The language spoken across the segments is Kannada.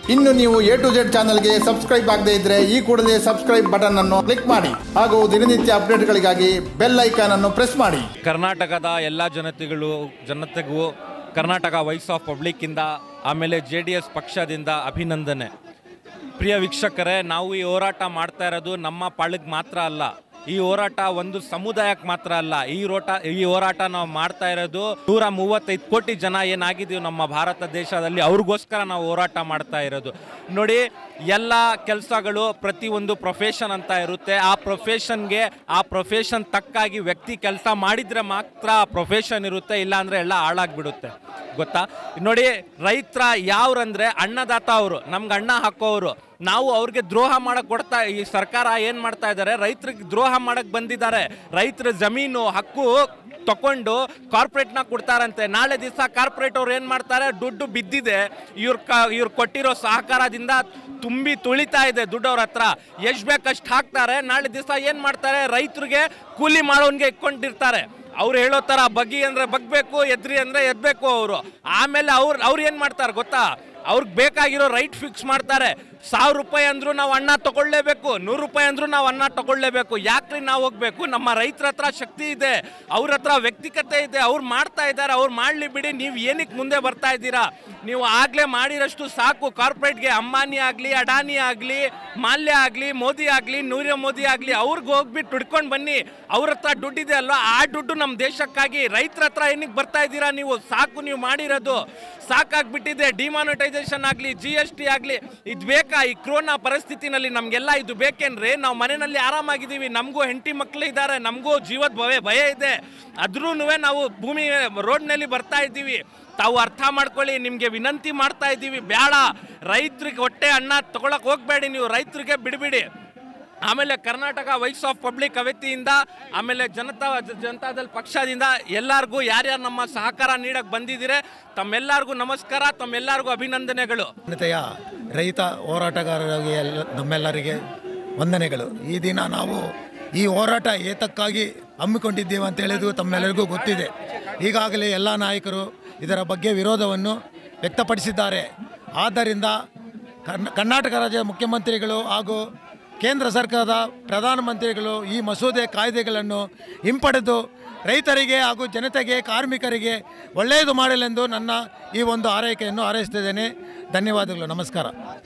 ಇನ್ನು ನೀವು ಎ ಟು ಜೆಡ್ ಚಾನಲ್ಗೆ ಸಬ್ಸ್ಕ್ರೈಬ್ ಆಗದೇ ಇದ್ರೆ ಈ ಕೂಡಲೇ ಸಬ್ಸ್ಕ್ರೈಬ್ ಬಟನ್ ಅನ್ನು ಕ್ಲಿಕ್ ಮಾಡಿ ಹಾಗೂ ದಿನನಿತ್ಯ ಅಪ್ಡೇಟ್ಗಳಿಗಾಗಿ ಬೆಲ್ ಐಕಾನ್ ಅನ್ನು ಪ್ರೆಸ್ ಮಾಡಿ ಕರ್ನಾಟಕದ ಎಲ್ಲ ಜನತೆಗಳು ಜನತೆಗೂ ಕರ್ನಾಟಕ ವಾಯ್ಸ್ ಆಫ್ ಪಬ್ಲಿಕ್ಕಿಂದ ಆಮೇಲೆ ಜೆ ಡಿ ಎಸ್ ಪಕ್ಷದಿಂದ ಅಭಿನಂದನೆ ಪ್ರಿಯ ವೀಕ್ಷಕರೇ ನಾವು ಈ ಹೋರಾಟ ಮಾಡ್ತಾ ಇರೋದು ನಮ್ಮ ಪಾಳಿಗೆ ಮಾತ್ರ ಅಲ್ಲ ಈ ಹೋರಾಟ ಒಂದು ಸಮುದಾಯಕ್ಕೆ ಮಾತ್ರ ಅಲ್ಲ ಈ ರೋಟ ಈ ಹೋರಾಟ ನಾವು ಮಾಡ್ತಾ ಇರೋದು ನೂರ ಮೂವತ್ತೈದು ಕೋಟಿ ಜನ ಏನಾಗಿದ್ದೀವಿ ನಮ್ಮ ಭಾರತ ದೇಶದಲ್ಲಿ ಅವ್ರಿಗೋಸ್ಕರ ನಾವು ಹೋರಾಟ ಮಾಡ್ತಾ ಇರೋದು ನೋಡಿ ಎಲ್ಲ ಕೆಲಸಗಳು ಪ್ರತಿಯೊಂದು ಪ್ರೊಫೆಷನ್ ಅಂತ ಇರುತ್ತೆ ಆ ಪ್ರೊಫೆಷನ್ಗೆ ಆ ಪ್ರೊಫೆಷನ್ ತಕ್ಕಾಗಿ ವ್ಯಕ್ತಿ ಕೆಲಸ ಮಾಡಿದರೆ ಮಾತ್ರ ಪ್ರೊಫೆಷನ್ ಇರುತ್ತೆ ಇಲ್ಲಾಂದರೆ ಎಲ್ಲ ಹಾಳಾಗ್ಬಿಡುತ್ತೆ ಗೊತ್ತಾ ನೋಡಿ ರೈತರ ಯಾವ್ರಂದ್ರೆ ಅನ್ನದಾತ ಅವರು ನಮ್ಗೆ ಅನ್ನ ಹಾಕೋರು ನಾವು ಅವ್ರಿಗೆ ದ್ರೋಹ ಮಾಡಕ್ ಕೊಡ್ತಾ ಈ ಸರ್ಕಾರ ಏನ್ ಮಾಡ್ತಾ ಇದ್ದಾರೆ ರೈತರಿಗೆ ದ್ರೋಹ ಮಾಡಕ್ ಬಂದಿದ್ದಾರೆ ರೈತರ ಜಮೀನು ಹಕ್ಕು ತಕೊಂಡು ಕಾರ್ಪೊರೇಟ್ನ ಕೊಡ್ತಾರಂತೆ ನಾಳೆ ದಿವಸ ಕಾರ್ಪೊರೇಟ್ ಅವ್ರು ಏನು ಮಾಡ್ತಾರೆ ದುಡ್ಡು ಬಿದ್ದಿದೆ ಇವ್ರ ಕ ಇವ್ರು ಕೊಟ್ಟಿರೋ ಸಹಕಾರದಿಂದ ತುಂಬಿ ತುಳಿತಾ ಇದೆ ದುಡ್ಡು ಅವ್ರ ಹತ್ರ ಎಷ್ಟು ಬೇಕಷ್ಟು ಹಾಕ್ತಾರೆ ನಾಳೆ ದಿವಸ ಏನು ಮಾಡ್ತಾರೆ ರೈತರಿಗೆ ಕೂಲಿ ಮಾಡೋನ್ಗೆ ಇಟ್ಕೊಂಡಿರ್ತಾರೆ ಅವ್ರು ಹೇಳೋ ಥರ ಬಗ್ಗಿ ಅಂದರೆ ಬಗ್ಬೇಕು ಎದ್ರಿ ಅಂದರೆ ಎದ್ಬೇಕು ಅವರು ಆಮೇಲೆ ಅವ್ರು ಅವ್ರು ಏನು ಮಾಡ್ತಾರೆ ಗೊತ್ತಾ ಅವ್ರಿಗೆ ಬೇಕಾಗಿರೋ ರೈಟ್ ಫಿಕ್ಸ್ ಮಾಡ್ತಾರೆ ಸಾವಿರ ರೂಪಾಯಿ ಅಂದ್ರೂ ನಾವು ಅನ್ನ ತಗೊಳ್ಳೇಬೇಕು ನೂರು ರೂಪಾಯಿ ಅಂದ್ರೂ ನಾವು ಅನ್ನ ತಗೊಳ್ಳೇಬೇಕು ಯಾಕ್ರಿ ನಾವು ಹೋಗ್ಬೇಕು ನಮ್ಮ ರೈತರ ಹತ್ರ ಶಕ್ತಿ ಇದೆ ಅವ್ರ ಹತ್ರ ವ್ಯಕ್ತಿಗತೆ ಇದೆ ಅವ್ರು ಮಾಡ್ತಾ ಇದ್ದಾರೆ ಅವ್ರು ಮಾಡಲಿ ಬಿಡಿ ನೀವು ಏನಕ್ಕೆ ಮುಂದೆ ಬರ್ತಾ ಇದ್ದೀರಾ ನೀವು ಆಗಲೇ ಮಾಡಿರೋಷ್ಟು ಸಾಕು ಕಾರ್ಪೊರೇಟ್ಗೆ ಅಂಬಾನಿ ಆಗಲಿ ಅಡಾನಿ ಆಗಲಿ ಮಾಲ್ಯ ಆಗಲಿ ಮೋದಿ ಆಗಲಿ ನೂರ್ಯ ಮೋದಿ ಆಗಲಿ ಅವ್ರಿಗೆ ಹೋಗ್ಬಿಟ್ಟು ದುಡ್ಕೊಂಡು ಬನ್ನಿ ಅವ್ರ ಹತ್ರ ದುಡ್ಡಿದೆ ಅಲ್ವಾ ಆ ದುಡ್ಡು ನಮ್ಮ ದೇಶಕ್ಕಾಗಿ ರೈತರ ಹತ್ರ ಏನಕ್ಕೆ ಬರ್ತಾ ಇದ್ದೀರಾ ನೀವು ಸಾಕು ನೀವು ಮಾಡಿರೋದು ಸಾಕಾಗ್ಬಿಟ್ಟಿದೆ ಡಿಮಾನಿಟೈಸೇಷನ್ ಆಗಲಿ ಜಿ ಎಸ್ ಟಿ ಆಗಲಿ ಇದು ಬೇಕಾ ಈ ಕೊರೋನಾ ಪರಿಸ್ಥಿತಿನಲ್ಲಿ ನಮಗೆಲ್ಲ ಇದು ಬೇಕೇನ್ರಿ ನಾವು ಮನೆಯಲ್ಲಿ ಆರಾಮಾಗಿದ್ದೀವಿ ನಮಗೂ ಹೆಂಡತಿ ಮಕ್ಕಳು ಇದ್ದಾರೆ ನಮಗೂ ಜೀವದ ಭಯ ಭಯ ಇದೆ ಅದ್ರೂ ನಾವು ಭೂಮಿ ರೋಡ್ನಲ್ಲಿ ಬರ್ತಾ ಇದ್ದೀವಿ ತಾವು ಅರ್ಥ ಮಾಡ್ಕೊಳ್ಳಿ ನಿಮಗೆ ವಿನಂತಿ ಮಾಡ್ತಾ ಇದ್ದೀವಿ ಬೇಡ ರೈತರಿಗೆ ಹೊಟ್ಟೆ ಅನ್ನ ತಗೊಳಕ್ ಹೋಗ್ಬೇಡಿ ನೀವು ರೈತರಿಗೆ ಬಿಡ್ಬಿಡಿ ಆಮೇಲೆ ಕರ್ನಾಟಕ ವಾಯ್ಸ್ ಆಫ್ ಪಬ್ಲಿಕ್ ಅವತಿಯಿಂದ ಆಮೇಲೆ ಜನತಾ ಜನತಾದಳ ಪಕ್ಷದಿಂದ ಎಲ್ಲರಿಗೂ ಯಾರ್ಯಾರು ನಮ್ಮ ಸಹಕಾರ ನೀಡಕ್ಕೆ ಬಂದಿದ್ದೀರಿ ತಮ್ಮೆಲ್ಲರಿಗೂ ನಮಸ್ಕಾರ ತಮ್ಮೆಲ್ಲರಿಗೂ ಅಭಿನಂದನೆಗಳು ಜನತೆಯ ರೈತ ಹೋರಾಟಗಾರರಿಗೆ ಎಲ್ಲ ನಮ್ಮೆಲ್ಲರಿಗೆ ವಂದನೆಗಳು ಈ ದಿನ ನಾವು ಈ ಹೋರಾಟ ಏತಕ್ಕಾಗಿ ಹಮ್ಮಿಕೊಂಡಿದ್ದೇವೆ ಅಂತ ಹೇಳಿದು ತಮ್ಮೆಲ್ಲರಿಗೂ ಗೊತ್ತಿದೆ ಈಗಾಗಲೇ ಎಲ್ಲ ನಾಯಕರು ಇದರ ಬಗ್ಗೆ ವಿರೋಧವನ್ನು ವ್ಯಕ್ತಪಡಿಸಿದ್ದಾರೆ ಆದ್ದರಿಂದ ಕರ್ನ ಕರ್ನಾಟಕ ರಾಜ್ಯದ ಮುಖ್ಯಮಂತ್ರಿಗಳು ಹಾಗೂ ಕೇಂದ್ರ ಸರ್ಕಾರದ ಪ್ರಧಾನಮಂತ್ರಿಗಳು ಈ ಮಸೂದೆ ಕಾಯ್ದೆಗಳನ್ನು ಹಿಂಪಡೆದು ರೈತರಿಗೆ ಹಾಗೂ ಜನತೆಗೆ ಕಾರ್ಮಿಕರಿಗೆ ಒಳ್ಳೆಯದು ಮಾಡಲೆಂದು ನನ್ನ ಈ ಒಂದು ಆರೈಕೆಯನ್ನು ಹಾರೈಸ್ತಿದ್ದೇನೆ ಧನ್ಯವಾದಗಳು ನಮಸ್ಕಾರ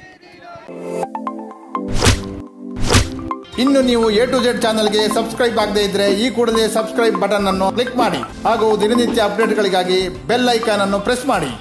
ಇನ್ನು ನೀವು ಎ ಟು ಜೆಡ್ ಚಾನಲ್ಗೆ ಸಬ್ಸ್ಕ್ರೈಬ್ ಆಗದೇ ಇದ್ರೆ ಈ ಕೂಡಲೇ ಸಬ್ಸ್ಕ್ರೈಬ್ ಬಟನ್ ಅನ್ನು ಕ್ಲಿಕ್ ಮಾಡಿ ಹಾಗೂ ದಿನನಿತ್ಯ ಅಪ್ಡೇಟ್ಗಳಿಗಾಗಿ ಬೆಲ್ ಐಕಾನ್ ಅನ್ನು ಪ್ರೆಸ್ ಮಾಡಿ